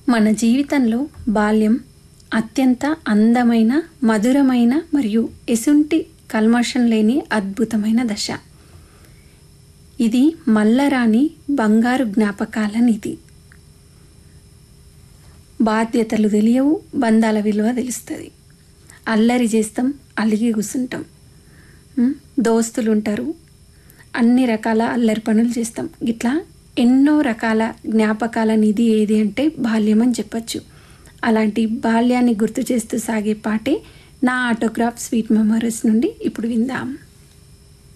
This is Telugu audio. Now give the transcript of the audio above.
మన జీవితంలో బాల్యం అత్యంత అందమైన మధురమైన మరియు ఎసుంటి కల్మషం లేని అద్భుతమైన దశ ఇది మల్లరాని బంగారు జ్ఞాపకాల నిధి బాధ్యతలు తెలియవు బంధాల విలువ తెలుస్తుంది అల్లరి చేస్తాం అలిగి కూర్చుంటాం ఉమ్, దోస్తులు ఉంటారు అన్ని రకాల అల్లరి పనులు చేస్తాం ఇట్లా ఎన్నో రకాల జ్ఞాపకాల నిధి ఏది అంటే బాల్యం అని చెప్పచ్చు అలాంటి బాల్యాన్ని గుర్తు చేస్తూ సాగే పాటే నా ఆటోగ్రాఫ్ స్వీట్ మెమరీస్ నుండి ఇప్పుడు విందాం